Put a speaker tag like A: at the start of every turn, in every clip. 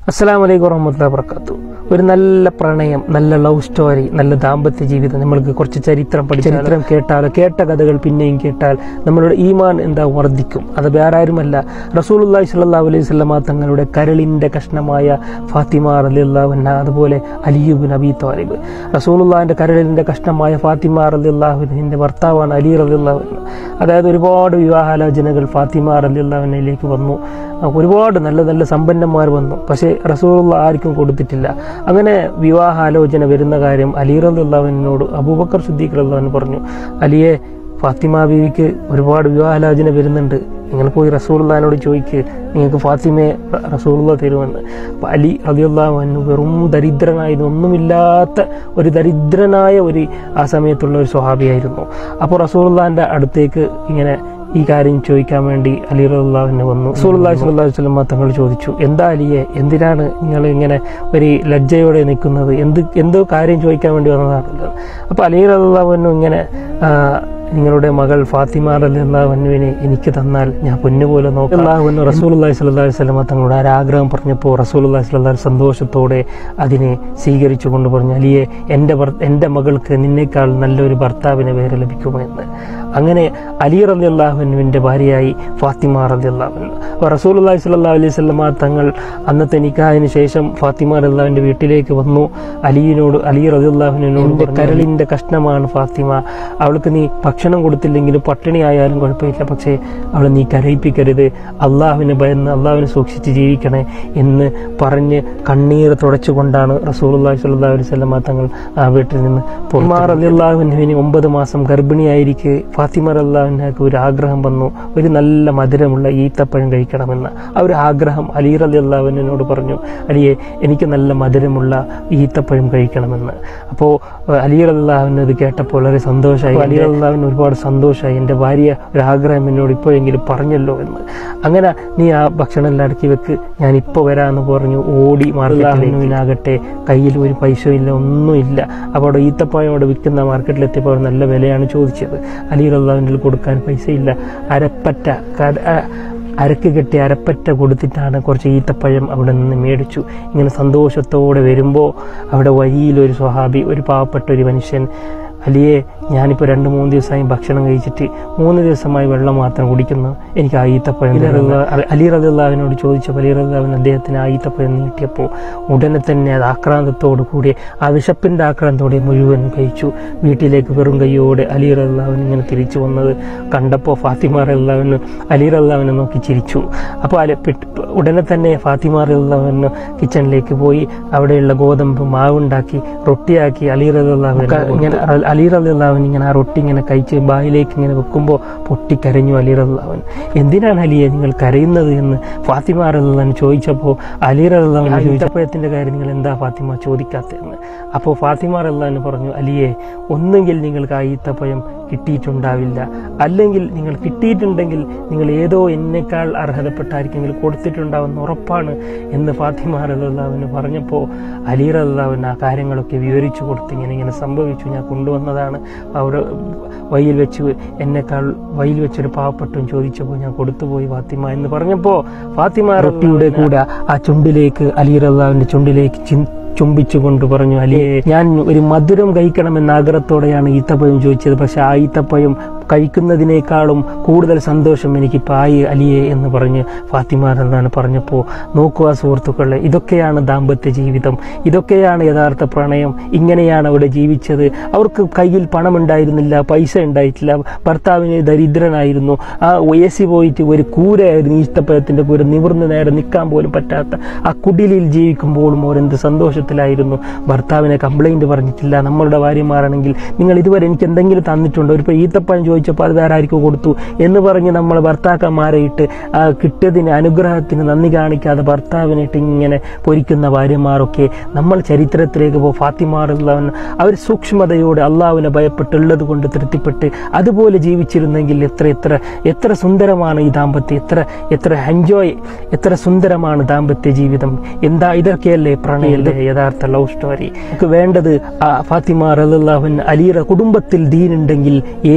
A: അസ്സാം വലൈക്കും വറഹമത്തുള്ള വർക്കാത്തു ഒരു നല്ല പ്രണയം നല്ല ലവ് സ്റ്റോറി നല്ല ദാമ്പത്യ ജീവിതം നമ്മൾക്ക് കുറച്ച് ചരിത്രം പഠിച്ച് ചരിത്രം കേട്ടാൽ കേട്ട കഥകൾ പിന്നെയും കേട്ടാൽ നമ്മളുടെ ഈമാൻ എന്താ വർദ്ധിക്കും അത് വേറെ ആരുമല്ല റസൂലുല്ലാഹി സ്വല്ലല്ലാഹു അലൈഹി വസല്ലമ തങ്ങളുടെ കരളിന്റെ കഷ്ണമായ ഫാത്തിമ റളിയല്ലാഹുഅൻഹ അതുപോലെ അലിയുബിൻ അബി താലിബ് റസൂലുള്ളാഹിന്റെ കരളിന്റെ കഷ്ണമായ ഫാത്തിമ റളിയല്ലാഹുവിന്റെ ഭർത്താവാണ് അലി റളിയല്ലാഹു അൻഹു അതായത് ഒരുപാട് വിവാഹാലോചനകൾ ഫാത്തിമ റളിയല്ലാഹുവിനയിലേക്ക് വന്നു ഒരുപാട് നല്ല നല്ല സമ്പന്നന്മാർ വന്നു പക്ഷേ റസൂലുള്ള ആർക്കും കൊടുത്തിട്ടില്ല അങ്ങനെ വിവാഹാലോചന വരുന്ന കാര്യം അലി റല്ലാവിനോട് അബൂബക്കർ സുദ്ദീഖ് റല്ലാൻ പറഞ്ഞു അലിയെ ഫാത്തിമ ബീവിക്ക് ഒരുപാട് വിവാഹാലോചന വരുന്നുണ്ട് നിങ്ങൾ പോയി റസൂള്ളഹാനോട് ചോദിക്ക് നിങ്ങൾക്ക് ഫാത്തിമയെ റസൂള്ള തരുമെന്ന് അപ്പം അലി റതിയുള്ളവന് വെറും ദരിദ്രനായിരുന്നു ഒന്നുമില്ലാത്ത ഒരു ദരിദ്രനായ ഒരു ആ സമയത്തുള്ള ഒരു സ്വഹാബിയായിരുന്നു അപ്പോൾ റസൂള്ളാന്റെ അടുത്തേക്ക് ഇങ്ങനെ ഈ കാര്യം ചോദിക്കാൻ വേണ്ടി അലി റഹ്ലാവിന് വന്നു റസൂലുള്ളാഹി സ്വല്ലല്ലാഹു അലൈഹി വസല്ലം തങ്ങൾ ചോദിച്ചു എന്താ അലിയെ എന്തിനാണ് നിങ്ങൾ ഇങ്ങനെ ഒരു ലജ്ജയോടെ നിൽക്കുന്നത് എന്ത് എന്തോ കാര്യം ചോദിക്കാൻ വേണ്ടി വന്നതാണല്ലോ അപ്പോൾ അലി റഹ്ലാവിനും ഇങ്ങനെ ആ, നിങ്ങളുടെ മകൾ ഫാത്തിമ റലിയുള്ളവനുവിനെ എനിക്ക് തന്നാൽ ഞാൻ പൊന്നുപോലെ നോക്കാം അള്ളാഹുവിന് റസൂലുള്ളാഹി സ്വല്ലല്ലാഹു അലൈഹി വസല്ലം തങ്ങളുടെ ആ ഒരു ആഗ്രഹം പറഞ്ഞപ്പോൾ റസൂലുള്ളാഹി സ്വല്ലല്ലാഹു അലൈഹി വസല്ലം സന്തോഷത്തോടെ അതിനെ സ്വീകരിച്ചുകൊണ്ട് പറഞ്ഞു അലിയെ എൻ്റെ ഭർ- എൻ്റെ മകൾക്ക് നിന്നേക്കാൾ നല്ലൊരു ഭർത്താവിനെ വേറെ ലഭിക്കുമെന്ന് അങ്ങനെ അലി റലി അള്ളാഹുവിൻ്റെ ഭാര്യയായി ഫാത്തിമ റലി അള്ളാഹുവിൻ അപ്പോൾ റസൂലുള്ളാഹി സ്വല്ലല്ലാഹു അലൈഹി വസല്ലമ തങ്ങൾ അന്നത്തെ നിക്കാഹിന് ശേഷം ഫാത്തിമ റല്ലാവിൻ്റെ വീട്ടിലേക്ക് വന്നു അലിയിനോട് അലി റലി അള്ളാഹുവിനോട് കരളിൻ്റെ കഷ്ണമാണ് ഫാത്തിമ അവൾക്ക് നീ ഭക്ഷണം കൊടുത്തില്ലെങ്കിലും പട്ടിണി ആയാലും കുഴപ്പമില്ല പക്ഷേ അവളെ നീ കരയിപ്പിക്കരുത് അള്ളാഹുവിനെ ഭയന്ന് അള്ളാഹുവിനെ സൂക്ഷിച്ച് ജീവിക്കണേ എന്ന് പറഞ്ഞ് കണ്ണീർ തുടച്ചുകൊണ്ടാണ് റസൂലുള്ളാഹി സ്വല്ലല്ലാഹു അലൈഹി വസല്ലമ തങ്ങൾ ആ വീട്ടിൽ നിന്ന് ഫാത്തിമ റളിയല്ലാഹുവിന് ഒമ്പത് മാസം ഗർഭിണിയായിരിക്കെ ഫാത്തിമ റളിയല്ലാഹുവിനക്ക് ഒരു ആഗ്രഹം വന്നു ഒരു നല്ല മധുരമുള്ള ഈത്തപ്പഴം കഴിക്കണമെന്ന് ആ ഒരു ആഗ്രഹം അലി റളിയല്ലാഹുവിനോട് പറഞ്ഞു അലിയെ എനിക്ക് നല്ല മധുരമുള്ള ഈത്തപ്പഴം കഴിക്കണമെന്ന് അപ്പോൾ അലി റളിയല്ലാഹുവിന് ഇത് കേട്ടപ്പോൾ വളരെ സന്തോഷമായി അലി റളിയല്ലാഹുവിന് ഒരുപാട് സന്തോഷമായി എൻ്റെ ഭാര്യ ഒരു ആഗ്രഹം എന്നോട് ഇപ്പോഴെങ്കിലും പറഞ്ഞല്ലോ എന്ന് അങ്ങനെ നീ ആ ഭക്ഷണം എല്ലാം അടക്കി വെക്ക് ഞാൻ ഇപ്പോൾ വരാമെന്ന് പറഞ്ഞു ഓടി മാർക്കറ്റിലാകട്ടെ കയ്യിൽ ഒരു പൈസ ഇല്ല ഒന്നുമില്ല അപ്പോൾ അവിടെ ഈത്തപ്പഴം അവിടെ വിൽക്കുന്ന മാർക്കറ്റിലെത്തിയപ്പോൾ അവർ നല്ല വിലയാണ് ചോദിച്ചത് അലി റള്ളാവിൻ്റെ കൊടുക്കാൻ പൈസയില്ല അരപ്പറ്റ കട- ആ, അരക്ക് കെട്ടി അരപ്പറ്റ കൊടുത്തിട്ടാണ് കുറച്ച് ഈത്തപ്പഴം അവിടെ നിന്ന് മേടിച്ചു ഇങ്ങനെ സന്തോഷത്തോടെ വരുമ്പോൾ അവിടെ വഴിയിലൊരു സ്വഹാബി ഒരു പാവപ്പെട്ട ഒരു മനുഷ്യൻ അലിയെ ഞാനിപ്പോൾ രണ്ട് മൂന്ന് ദിവസമായി ഭക്ഷണം കഴിച്ചിട്ട് മൂന്ന് ദിവസമായി വെള്ളം മാത്രം കുടിക്കുന്നു എനിക്ക് ആ ഈത്തപ്പഴം തരുക. അലി റദിള്ളാവിനോട് ചോദിച്ചപ്പോൾ അലി റദിള്ളാവിന് അദ്ദേഹത്തിന് ആ ഈത്തപ്പഴം നീട്ടിയപ്പോൾ ഉടനെ തന്നെ അത് ആക്രാന്തത്തോടു കൂടി ആ വിശപ്പിൻ്റെ ആക്രാന്തത്തോടെ മുഴുവൻ കഴിച്ചു വീട്ടിലേക്ക് വെറും കൈയോടെ അലി റദിള്ളാവിന് ഇങ്ങനെ തിരിച്ചു വന്നത് കണ്ടപ്പോൾ ഫാത്തിമ റദിള്ളാവിന് അലി റദിള്ളാവിനെ നോക്കി ചിരിച്ചു അപ്പോൾ അല പിറ്റ്- ഉടനെ തന്നെ ഫാത്തിമ റദിള്ളാവിന് കിച്ചണിലേക്ക് പോയി അവിടെയുള്ള ഗോതമ്പ് മാവുണ്ടാക്കി റൊട്ടിയാക്കി അലി റദിള്ളാവിന് ഇങ്ങനെ അലി റദിള്ളാവിൻ ഇങ്ങനെ ആ റൊട്ടി ഇങ്ങനെ കഴിച്ച് ബായിലേക്ക് ഇങ്ങനെ വെക്കുമ്പോൾ പൊട്ടിക്കരഞ്ഞു അലി റദിള്ളാവൻ എന്തിനാണ് അലിയെ നിങ്ങൾ കരയുന്നത് എന്ന് ഫാത്തിമ റദിള്ളാൻ ചോദിച്ചപ്പോൾ അലി റദിള്ളാവൻ ഈത്തപ്പഴത്തിൻ്റെ കാര്യം നിങ്ങൾ എന്താ ഫാത്തിമ ചോദിക്കാത്തതെന്ന് അപ്പോൾ ഫാത്തിമ റദിള്ളാൻ പറഞ്ഞു അലിയെ ഒന്നുകിൽ നിങ്ങൾക്ക് ആ ഈത്തപ്പഴം കിട്ടിയിട്ടുണ്ടാവില്ല അല്ലെങ്കിൽ നിങ്ങൾ കിട്ടിയിട്ടുണ്ടെങ്കിൽ നിങ്ങൾ ഏതോ എന്നേക്കാൾ അർഹതപ്പെട്ടായിരിക്കെങ്കിലും കൊടുത്തിട്ടുണ്ടാവുന്ന ഉറപ്പാണ് എന്ന് ഫാത്തിമ റദിള്ളാവിന് പറഞ്ഞപ്പോൾ അലി റദിള്ളാവൻ ആ കാര്യങ്ങളൊക്കെ വിവരിച്ചു കൊടുത്ത് ഇങ്ങനെ ഇങ്ങനെ സംഭവിച്ചു ഞാൻ കൊണ്ടുവന്നതാണ് അവിടെ വഴിയിൽ വെച്ച് എന്നെക്കാൾ വഴിയിൽ വെച്ചൊരു പാവപ്പെട്ടവൻ ചോദിച്ചപ്പോൾ ഞാൻ കൊടുത്തുപോയി ഫാത്തിമ എന്ന് പറഞ്ഞപ്പോൾ ഫാത്തിമ റൊട്ടിയുടെ കൂടെ ആ ചുണ്ടിലേക്ക് അലി റദ്ദാവിന്റെ ചുണ്ടിലേക്ക് ചിൻ- ചുംബിച്ചുകൊണ്ട് പറഞ്ഞു അലിയെ ഞാൻ ഒരു മധുരം കഴിക്കണമെന്ന ആഗ്രഹത്തോടെയാണ് ഈത്തപ്പഴം ചോദിച്ചത് പക്ഷെ ആ ഈത്തപ്പഴം കഴിക്കുന്നതിനേക്കാളും കൂടുതൽ സന്തോഷം എനിക്കിപ്പോൾ ആയി അലിയെ എന്ന് പറഞ്ഞ് ഫാത്തിമ എന്നാണ് പറഞ്ഞപ്പോൾ നോക്കുക സുഹൃത്തുക്കളെ ഇതൊക്കെയാണ് ദാമ്പത്യ ജീവിതം ഇതൊക്കെയാണ് യഥാർത്ഥ പ്രണയം ഇങ്ങനെയാണ് അവിടെ ജീവിച്ചത് അവർക്ക് കയ്യിൽ പണം ഉണ്ടായിരുന്നില്ല പൈസ ഉണ്ടായിട്ടില്ല ഭർത്താവിന് ദരിദ്രനായിരുന്നു ആ എ സി പോയിട്ട് ഒരു കൂരയായിരുന്നു ഈത്തപ്പഴത്തിന്റെ കൂര നിവർന്ന് നേരെ നിൽക്കാൻ പോലും പറ്റാത്ത ആ കുടിലിൽ ജീവിക്കുമ്പോഴും അവരെന്ത് സന്തോഷത്തിലായിരുന്നു ഭർത്താവിനെ കംപ്ലൈന്റ് പറഞ്ഞിട്ടില്ല നമ്മളുടെ ഭാര്യമാരാണെങ്കിൽ നിങ്ങൾ ഇതുവരെ എനിക്ക് എന്തെങ്കിലും തന്നിട്ടുണ്ടോ ഒരു ഈത്തപ്പഴം ചോദിച്ചപ്പോൾ അത് വേറെ ആർക്കും കൊടുത്തു എന്ന് പറഞ്ഞ് നമ്മൾ ഭർത്താക്കന്മാരെ ഇട്ട് ആ കിട്ടിയതിന് അനുഗ്രഹത്തിന് നന്ദി കാണിക്കാതെ ഭർത്താവിനിട്ട് ഇങ്ങനെ പൊരിക്കുന്ന ഭാര്യമാരൊക്കെ നമ്മൾ ചരിത്രത്തിലേക്ക് പോ ഫാത്തിമാറുള്ളവൻ അവർ സൂക്ഷ്മതയോടെ അള്ളാഹുവിനെ ഭയപ്പെട്ടുള്ളത് കൊണ്ട് തൃപ്തിപ്പെട്ട് അതുപോലെ ജീവിച്ചിരുന്നെങ്കിൽ എത്ര എത്ര എത്ര സുന്ദരമാണ് ഈ ദാമ്പത്യം എത്ര എത്ര എൻജോയ് എത്ര സുന്ദരമാണ് ദാമ്പത്യ ജീവിതം എന്താ ഇതൊക്കെയല്ലേ പ്രണയല്ലേ യഥാർത്ഥ ലവ് സ്റ്റോറി നമുക്ക് വേണ്ടത് ആ ഫാത്തിമ റലാഹുൻ അലിയുടെ കുടുംബത്തിൽ ദീനുണ്ടെങ്കിൽ ഏത്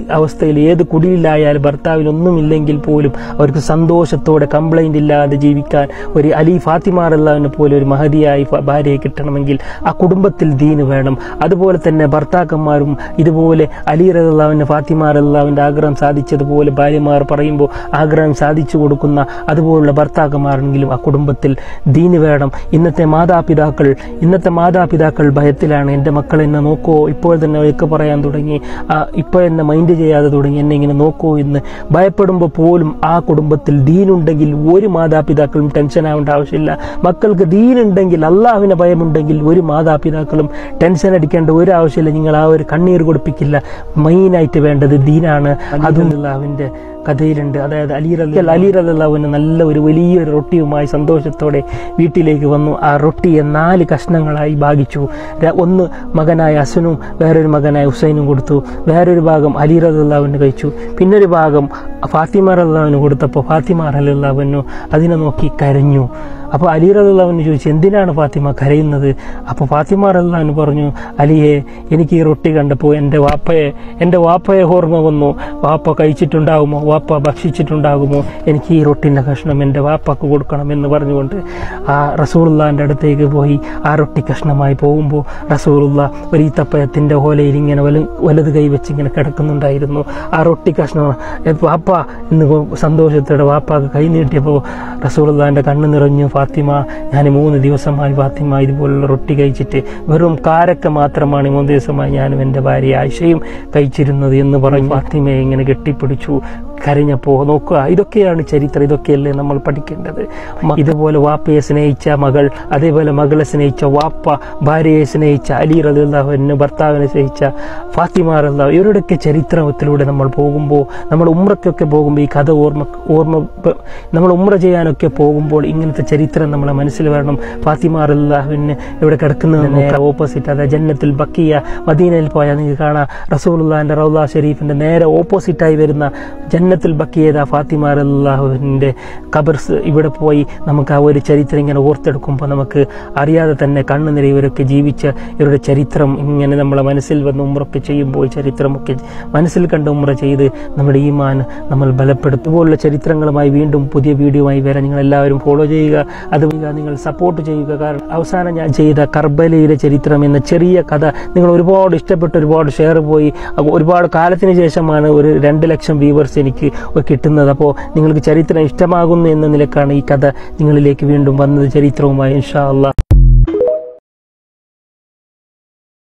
A: അവസ്ഥയിൽ ഏത് കുടിയിലായാലും ഭർത്താവിനൊന്നുമില്ലെങ്കിൽ പോലും അവർക്ക് സന്തോഷത്തോടെ കംപ്ലൈന്റ് ഇല്ലാതെ ജീവിക്കാൻ ഒരു അലി ഫാത്തിമ അള്ളാവിനെ പോലെ ഒരു മഹതിയായി ഫ- ഭാര്യയെ കിട്ടണമെങ്കിൽ ആ കുടുംബത്തിൽ ദീന് വേണം അതുപോലെ തന്നെ ഭർത്താക്കന്മാരും ഇതുപോലെ അലി റഹ്ലാവിന്റെ ഫാത്തിമ അള്ളാവിന്റെ ആഗ്രഹം സാധിച്ചതുപോലെ ഭാര്യമാർ പറയുമ്പോൾ ആഗ്രഹം സാധിച്ചു കൊടുക്കുന്ന അതുപോലുള്ള ഭർത്താക്കന്മാരെങ്കിലും ആ കുടുംബത്തിൽ ദീന് വേണം ഇന്നത്തെ മാതാപിതാക്കൾ ഇന്നത്തെ മാതാപിതാക്കൾ ഭയത്തിലാണ് എൻ്റെ മക്കൾ എന്നെ നോക്കുമോ ഇപ്പോൾ തന്നെ ഒക്കെ പറയാൻ തുടങ്ങി ആ, ഇപ്പോൾ എന്നെ മൈൻഡ് ചെയ്യാതെ തുടങ്ങി എന്നെ ഇങ്ങനെ നോക്കുമോ എന്ന് ഭയപ്പെടുമ്പോൾ പോലും ആ കുടുംബത്തിൽ ദീനുണ്ടെങ്കിൽ ഒരു മാതാപിതാക്കളും ടെൻഷൻ ആവേണ്ട ആവശ്യമില്ല മക്കൾക്ക് ദീനുണ്ടെങ്കിൽ അള്ളാഹുവിനെ ഭയമുണ്ടെങ്കിൽ ഒരു മാതാപിതാക്കളും ടെൻഷൻ അടിക്കേണ്ട ഒരു ആവശ്യമില്ല നിങ്ങൾ ആ ഒരു കണ്ണീർ കൊടുപ്പിക്കില്ല മെയിനായിട്ട് വേണ്ടത് ദീനാണ് അതും അള്ളാഹുവിൻ്റെ കഥയിലുണ്ട് അതായത് അലി റലി അലി റലാവിന് നല്ല ഒരു വലിയൊരു റൊട്ടിയുമായി സന്തോഷത്തോടെ വീട്ടിലേക്ക് വന്നു ആ റൊട്ടിയെ നാല് കഷ്ണങ്ങളായി ഭാഗിച്ചു ര- ഒന്ന് മകനായ അസനും വേറൊരു മകനായ ഹുസൈനും കൊടുത്തു വേറൊരു ഭാഗം അലി റലാവിന് കഴിച്ചു പിന്നൊരു ഭാഗം ഫാത്തിമ റലാവിന് കൊടുത്തപ്പോൾ ഫാത്തിമ റലാവിനു അതിനെ നോക്കി കരഞ്ഞു അപ്പോൾ അലി റലാവിന് ചോദിച്ചു എന്തിനാണ് ഫാത്തിമ കരയുന്നത് അപ്പോൾ ഫാത്തിമ റലാവിന് പറഞ്ഞു അലിയെ എനിക്ക് ഈ റൊട്ടി കണ്ടപ്പോൾ എൻ്റെ വാപ്പയെ എൻ്റെ വാപ്പയെ ഓർമ്മ വന്നു വാപ്പ കഴിച്ചിട്ടുണ്ടാകുമോ വാപ്പ ഭക്ഷിച്ചിട്ടുണ്ടാകുമോ എനിക്ക് ഈ റൊട്ടിൻ്റെ കഷ്ണം എൻ്റെ വാപ്പക്ക് കൊടുക്കണം എന്ന് പറഞ്ഞുകൊണ്ട് ആ റസൂലുള്ളാൻ്റെ അടുത്തേക്ക് പോയി ആ റൊട്ടി കഷ്ണമായി പോകുമ്പോൾ റസൂലുള്ള ഒരു ഈത്തപ്പഴത്തിൻ്റെ ഓലയിൽ ഇങ്ങനെ വല വലത് കൈ വെച്ച് ഇങ്ങനെ കിടക്കുന്നുണ്ടായിരുന്നു ആ റൊട്ടി കഷ്ണം "ഏ, വാപ്പ എന്ന് സന്തോഷത്തോടെ വാപ്പാക്ക് കൈ നീട്ടിയപ്പോൾ റസൂലുള്ളാൻ്റെ കണ്ണ് നിറഞ്ഞു ഫാത്തിമ ഞാൻ മൂന്ന് ദിവസമായി ഫാത്തിമ ഇതുപോലുള്ള റൊട്ടി കഴിച്ചിട്ട് വെറും കാരക്ക മാത്രമാണ് മൂന്ന് ദിവസമായി ഞാനും എൻ്റെ ഭാര്യ ആയിഷയും കഴിച്ചിരുന്നത് എന്ന് പറഞ്ഞ് ഫാത്തിമയെ ഇങ്ങനെ കെട്ടിപ്പിടിച്ചു കരഞ്ഞപ്പോ നോക്കുക ഇതൊക്കെയാണ് ചരിത്രം ഇതൊക്കെയല്ലേ നമ്മൾ പഠിക്കേണ്ടത് മ- ഇതുപോലെ വാപ്പയെ സ്നേഹിച്ച മകൾ അതേപോലെ മകളെ സ്നേഹിച്ച വാപ്പ ഭാര്യയെ സ്നേഹിച്ച അലി റലിള്ളാഹുവിന് ഭർത്താവിനെ സ്നേഹിച്ച ഫാത്തിമ റല്ലാഹു ഇവരുടെയൊക്കെ ചരിത്രത്തിലൂടെ നമ്മൾ പോകുമ്പോൾ നമ്മൾ ഉമ്രക്കൊക്കെ പോകുമ്പോൾ ഈ കഥ ഓർമ്മ ഓർമ്മ പ- നമ്മൾ ഉമ്ര ചെയ്യാനൊക്കെ പോകുമ്പോൾ ഇങ്ങനത്തെ ചരിത്രം നമ്മളെ മനസ്സിൽ വരണം ഫാത്തിമ റല്ലാഹുവിന് ഇവിടെ കിടക്കുന്നത് നേരെ ഓപ്പോസിറ്റ് അതായത് ജന്നത്തിൽ ബക്കിയ മദീനയിൽ പോയാൽ നിങ്ങൾക്ക് കാണാം റസൂലുള്ളാഹിന്റെ റൗദ ഷെരീഫിന്റെ നേരെ ഓപ്പോസിറ്റായി വരുന്ന ജന്നത്തിൽ ബക്കിയത ഫാത്തിമ അള്ളാഹുവിൻ്റെ കബർസ് ഇവിടെ പോയി നമുക്ക് ആ ഒരു ചരിത്രം ഇങ്ങനെ ഓർത്തെടുക്കുമ്പോൾ നമുക്ക് അറിയാതെ തന്നെ കണ്ണു നിറയവരൊക്കെ ജീവിച്ച ഇവരുടെ ചരിത്രം ഇങ്ങനെ നമ്മളെ മനസ്സിൽ വന്ന് ഉമ്രൊക്കെ ചെയ്യുമ്പോൾ ഈ ചരിത്രമൊക്കെ മനസ്സിൽ കണ്ട് ഉമ്ര ചെയ്ത് നമ്മുടെ ഈമാൻ നമ്മൾ ബലപ്പെടുത്തും ഇതുപോലുള്ള ചരിത്രങ്ങളുമായി വീണ്ടും പുതിയ വീഡിയോയുമായി വരാൻ നിങ്ങൾ എല്ലാവരും ഫോളോ ചെയ്യുക അത് നിങ്ങൾ സപ്പോർട്ട് ചെയ്യുക കാരണം അവസാനം ഞാൻ ചെയ്ത കർബലയിലെ ചരിത്രം എന്ന ചെറിയ കഥ നിങ്ങൾ ഒരുപാട് ഇഷ്ടപ്പെട്ട് ഒരുപാട് ഷെയർ പോയി അപ്പൊ ഒരുപാട് കാലത്തിന് ശേഷമാണ് ഒരു രണ്ട് ലക്ഷം വ്യൂവേഴ്സ് എനിക്ക് കിട്ടുന്നത് അപ്പോൾ നിങ്ങൾക്ക് ചരിത്രം ഇഷ്ടമാകുന്നു എന്ന നിലക്കാണ് ഈ കഥ നിങ്ങളിലേക്ക് വീണ്ടും വന്നത് ചരിത്രവുമായി ഇൻഷാ അള്ളാഹ്